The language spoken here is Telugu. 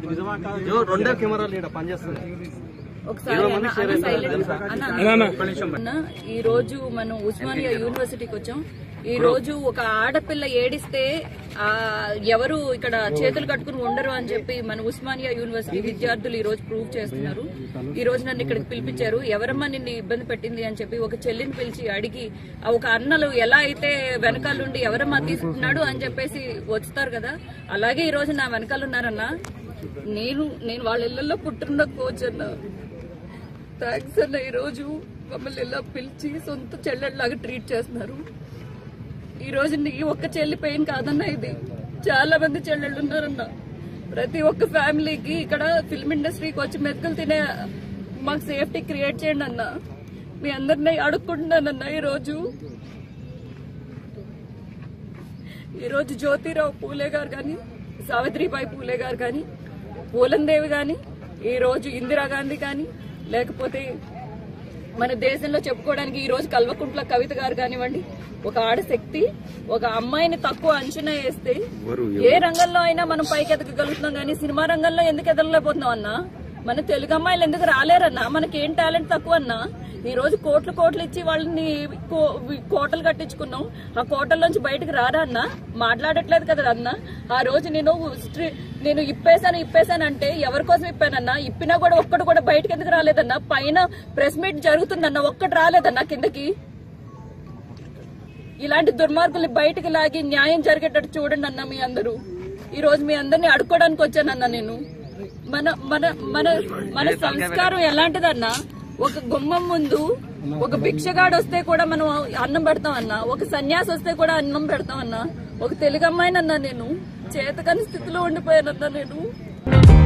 ఇదిగో రెండే కెమెరాలు ఇక్కడ పనిచేస్తున్నాయి ఒకసారి అన్న అన్న సైలెంట్ అన్న అన్న ఈ రోజు మనం ఉస్మానియా యూనివర్సిటీకి వచ్చాం ఈ రోజు ఒక ఆడపిల్ల ఏడిస్తే ఆ ఎవరు ఇక్కడ చేతులు కట్టుకుని ఉండరు అని చెప్పి మన ఉస్మానియా యూనివర్సిటీ విద్యార్థులు ఈ రోజు ప్రూవ్ చేస్తున్నారు ఈ రోజు నన్ను ఇక్కడికి పిలిపించారు ఎవరమ్మా నిన్ను ఇబ్బంది పెట్టింది అని చెప్పి ఒక చెల్లిని పిలిచి అడిగి ఆ ఒక అన్నలు ఎలా అయితే వెనకాలండి ఎవరమ్మా తీసుకున్నాడు అని చెప్పేసి వస్తారు కదా అలాగే ఈ రోజు నా వెనకాల ఉన్నారన్నా నేను నేను వాళ్ళ ఇళ్లలో పుట్టిన కోచ్ అన్నా థ్యాంక్స్ అన్న ఈరోజు మమ్మల్ని ఇలా పిలిచి సొంత చెల్లెళ్ళలాగా ట్రీట్ చేస్తున్నారు ఈ రోజు నీ ఒక్క చెల్లి పెయిన్ కాదన్న ఇది చాలా మంది చెల్లెళ్ళు ఉన్నారన్న ప్రతి ఒక్క ఫ్యామిలీకి ఇక్కడ ఫిల్మ్ ఇండస్ట్రీకి వచ్చి మెతుకులు తినే మాకు సేఫ్టీ క్రియేట్ చేయండి అన్న మీ అందరినీ అడుక్కుంటున్నానన్న ఈరోజు ఈరోజు జ్యోతిరావు పూలే గారు కానీ సావిత్రిబాయి పూలే గారు కానీ పూలందేవి కానీ ఈ రోజు ఇందిరాగాంధీ కానీ లేకపోతే మన దేశంలో చెప్పుకోవడానికి ఈ రోజు కల్వకుంట్ల కవిత గారు కానివ్వండి ఒక ఆడశక్తి ఒక అమ్మాయిని తక్కువ అంచనా వేస్తే ఏ రంగంలో అయినా మనం పైకి ఎదగగలుగుతున్నాం కానీ సినిమా రంగంలో ఎందుకు ఎదగలేకపోతున్నాం అన్నా మన తెలుగు అమ్మాయిలు ఎందుకు రాలేరన్నా మనకి ఏం టాలెంట్ తక్కువ అన్నా ఈ రోజు కోట్లు కోట్లు ఇచ్చి వాళ్ళని కో- కోటలు కట్టించుకున్నాం ఆ కోటల్లోంచి బయటకు రారా అన్న మాట్లాడట్లేదు కదా అన్న ఆ రోజు నేను స్ట్రీ- నేను ఇప్పేశాను ఇప్పేశాను అంటే ఎవరి కోసం ఇప్పానన్నా ఇప్పినా కూడా ఒక్కడు కూడా బయటకు ఎందుకు రాలేదన్నా పైన ప్రెస్ మీట్ జరుగుతుందన్న ఒక్కటి రాలేదన్నా కిందకి ఇలాంటి దుర్మార్గుల్ని బయటకు లాగి న్యాయం జరిగేటట్టు చూడండి అన్న మీ అందరూ ఈ రోజు మీ అందరినీ అడుక్కోవడానికి వచ్చానన్న నేను మన మన మన మన సంస్కారం ఎలాంటిదన్నా ఒక గుమ్మం ముందు ఒక భిక్షగాడు వస్తే కూడా మనం అన్నం పెడతామన్నా ఒక సన్యాసి వస్తే కూడా అన్నం పెడతామన్నా ఒక తెలుగు అమ్మాయినన్నా నేను చేతకాని స్థితిలో ఉండిపోయానన్నా నేను